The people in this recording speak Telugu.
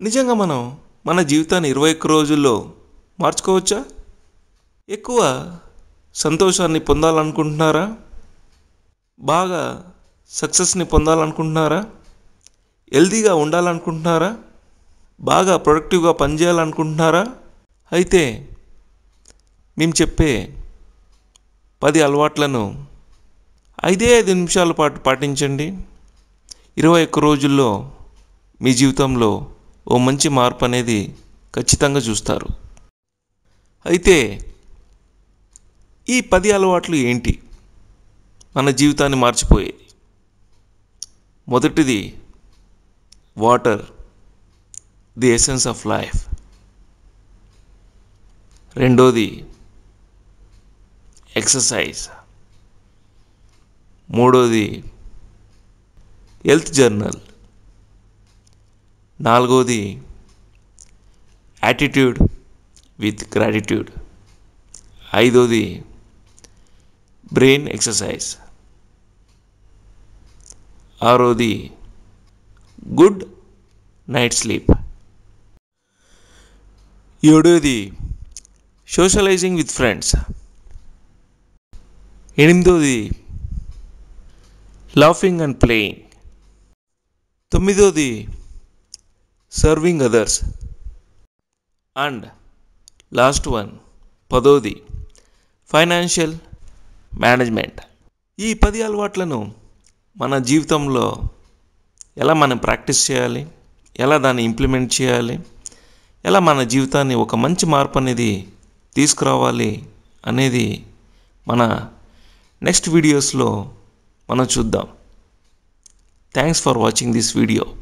నిజంగా మనం మన జీవితాన్ని ఇరవై ఒక్క రోజుల్లో మార్చుకోవచ్చా ఎక్కువ సంతోషాన్ని పొందాలనుకుంటున్నారా బాగా సక్సెస్ని పొందాలనుకుంటున్నారా హెల్తీగా ఉండాలనుకుంటున్నారా బాగా ప్రొడక్టివ్గా పనిచేయాలనుకుంటున్నారా అయితే మేము చెప్పే పది అలవాట్లను ఐదే ఐదు నిమిషాల పాటు పాటించండి ఇరవై ఒక్క రోజుల్లో మీ జీవితంలో ఓ మంచి మార్పు అనేది ఖచ్చితంగా చూస్తారు అయితే ఈ పది అలవాట్లు ఏంటి మన జీవితాన్ని మార్చిపోయేది మొదటిది water the essence of life రెండోది ఎక్సర్సైజ్ మూడోది హెల్త్ జర్నల్ నాలుగోది యాటిట్యూడ్ విత్ గ్రాటిట్యూడ్ ఐదోది బ్రెయిన్ ఎక్సర్సైజ్ ఆరోది గుడ్ నైట్ స్లీప్ ఏడోది సోషలైజింగ్ విత్ ఫ్రెండ్స్ ఎనిమిదోది లాఫింగ్ అండ్ ప్లేయింగ్ తొమ్మిదోది serving others and last one పదోది ఫైనాన్షియల్ మేనేజ్మెంట్ ఈ పది అలవాట్లను మన జీవితంలో ఎలా మనం ప్రాక్టీస్ చేయాలి ఎలా దాన్ని ఇంప్లిమెంట్ చేయాలి ఎలా మన జీవితాన్ని ఒక మంచి మార్పు అనేది తీసుకురావాలి అనేది మన నెక్స్ట్ వీడియోస్లో మనం చూద్దాం thanks for watching this video